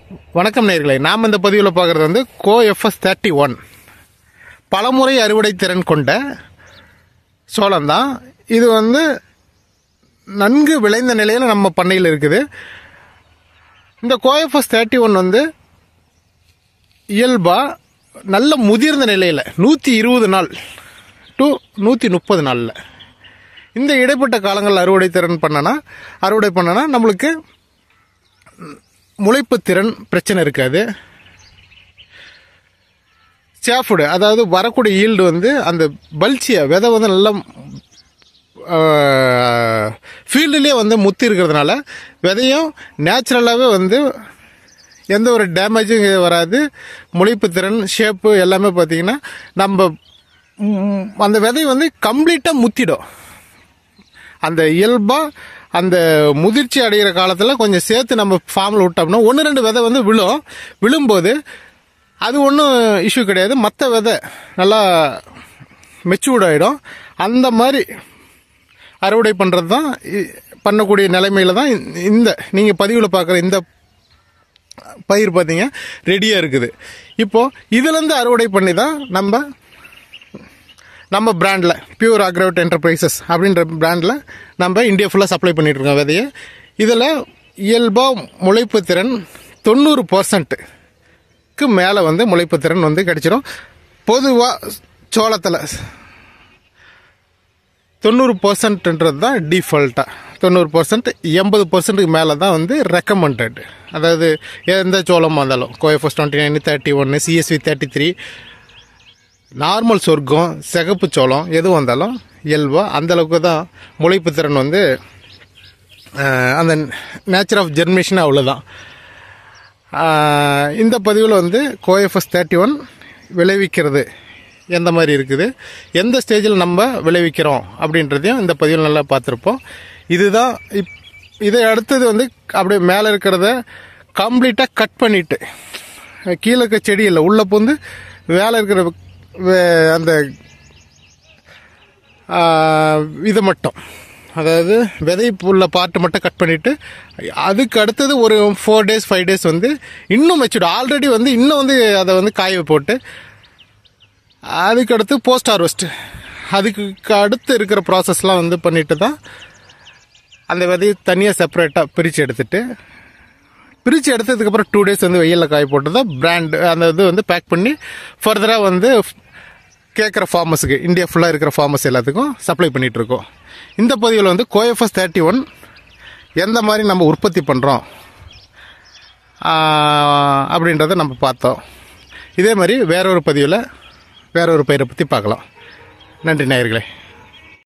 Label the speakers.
Speaker 1: வணக்கம் நேயர்களே நாம் இந்த பதிவில் பார்க்குறது வந்து கோ எஃப்எஸ் தேர்ட்டி ஒன் பலமுறை அறுவடை திறன் கொண்ட சோளம் தான் இது வந்து நன்கு விளைந்த நிலையில் நம்ம பண்ணையில் இருக்குது இந்த கோஎஃப்எஸ் தேர்ட்டி ஒன் வந்து இயல்பாக நல்ல முதிர்ந்த நிலையில் நூற்றி இருபது நாள் டு நூற்றி முப்பது நாளில் இந்த இடைப்பட்ட காலங்கள் அறுவடை திறன் பண்ணனா அறுவடை பண்ணனா நம்மளுக்கு முளைப்பு திறன் பிரச்சனை இருக்காது சேஃபுடு அதாவது வரக்கூடிய ஈல்டு வந்து அந்த பல்ச்சியை விதை வந்து நல்லா ஃபீல்டுலேயே வந்து முத்தி இருக்கிறதுனால விதையும் நேச்சுரலாகவே வந்து எந்த ஒரு டேமேஜும் வராது முளைப்பு திறன் ஷேப்பு எல்லாமே பார்த்தீங்கன்னா நம்ம ம், அந்த விதை வந்து கம்ப்ளீட்டாக முத்திடும் அந்த இயல்பாக அந்த முதிர்ச்சி அடைகிற காலத்தில் கொஞ்சம் சேர்த்து நம்ம ஃபார்மில் விட்டோம்னா ஒன்று ரெண்டு விதை வந்து விழும் விழும்போது அது ஒன்றும் இஷ்யூ கிடையாது மற்ற விதை நல்லா மெச்சூர்ட் ஆகிடும் அந்த மாதிரி அறுவடை பண்ணுறது தான் இ- பண்ணக்கூடிய நிலைமையில தான் இந்த- இந்த நீங்கள் பதிவில் பார்க்குற இந்த பயிர் பார்த்தீங்க ரெடியாக இருக்குது இப்போது இதுலேருந்து அறுவடை பண்ணி தான் நம்ம நம்ம பிராண்டில் பியூர் அக்ரோட் என்டர்பிரைசஸ் அப்படின்ற பிராண்டில் நம்ம இந்தியா ஃபுல்லாக சப்ளை பண்ணிட்டு இருக்கோம் விதையை இதில் இயல்பாக முளைப்பு திறன் தொண்ணூறு பர்சன்ட்டுக்கு மேலே வந்து முளைப்பு திறன் வந்து கிடைச்சிரும் பொதுவாக சோளத்தில் தொண்ணூறு பர்சன்ட்ன்றது தான் டிஃபால்ட்டாக தொண்ணூறு பர்சன்ட் எண்பது பர்சன்ட்டுக்கு மேலே தான் வந்து ரெக்கமெண்டட் அதாவது எந்த சோளமாக இருந்தாலும் கோஎஃப்எஸ் டுவெண்ட்டி நைன் தேர்ட்டி ஒன்று சிஎஸ்வி தேர்ட்டி த்ரீ நார்மல் சொர்க்கம் சிகப்பு சோளம் எது வந்தாலும் இயல்பா அந்த அளவுக்கு தான் முளைப்பு திறன் வந்து அஹ், அந்த நேச்சர் ஆஃப் ஜெர்மினேஷன் அவ்வளோதான் ஆஹ், இந்த பதிவில் வந்து கோஎஃப்எஸ் தேர்ட்டி ஒன் விளைவிக்கிறது எந்த மாதிரி இருக்குது எந்த ஸ்டேஜில் நம்ம விளைவிக்கிறோம் அப்படின்றதையும் இந்த பதிவில் நல்லா பார்த்துருப்போம் இதுதான் இப் இதை அடுத்தது வந்து அப்படியே மேலே இருக்கிறத கம்ப்ளீட்டாக கட் பண்ணிட்டு கீழே இருக்க செடி இல்லை உள்ளே புந்து மேலே இருக்கிற வே- அந்த ஆஹ், இது மட்டும் அதாவது விதை உள்ள பார்ட்டு மட்டும் கட் பண்ணிவிட்டு அதுக்கு அடுத்தது ஒரு ஃபோர் டேஸ் ஃபைவ் டேஸ் வந்து இன்னும் மெச்சூர்டு ஆல்ரெடி வந்து இன்னும் வந்து அதை வந்து காய போட்டு அதுக்கு அடுத்து போஸ்ட் ஹார்வெஸ்ட் அதுக்கு அடுத்து இருக்கிற ப்ராசஸ்லாம் வந்து பண்ணிட்டு தான் அந்த விதையை தனியாக செப்பரேட்டாக பிரித்து எடுத்துட்டு பிரித்து எடுத்ததுக்கப்புறம் டூ டேஸ் வந்து வெயிலில் காய போட்டு தான் பிராண்ட் அந்த இது வந்து பேக் பண்ணி ஃபர்தராக வந்து கேட்குற ஃபார்மர்ஸுக்கு இந்தியா ஃபுல்லாக இருக்கிற ஃபார்மர்ஸ் எல்லாத்துக்கும் சப்ளை பண்ணிட்டு இருக்கோம் இந்த பதிவில் வந்து கோஎஃப்எஸ் தேர்ட்டி ஒன் எந்த மாதிரி நம்ம உற்பத்தி பண்ணுறோம் அப்படின்றத நம்ம பார்த்தோம் இதே மாதிரி வேற ஒரு பதிவில் வேற ஒரு பயிரை பற்றி பார்க்கலாம் நன்றி நேயர்களே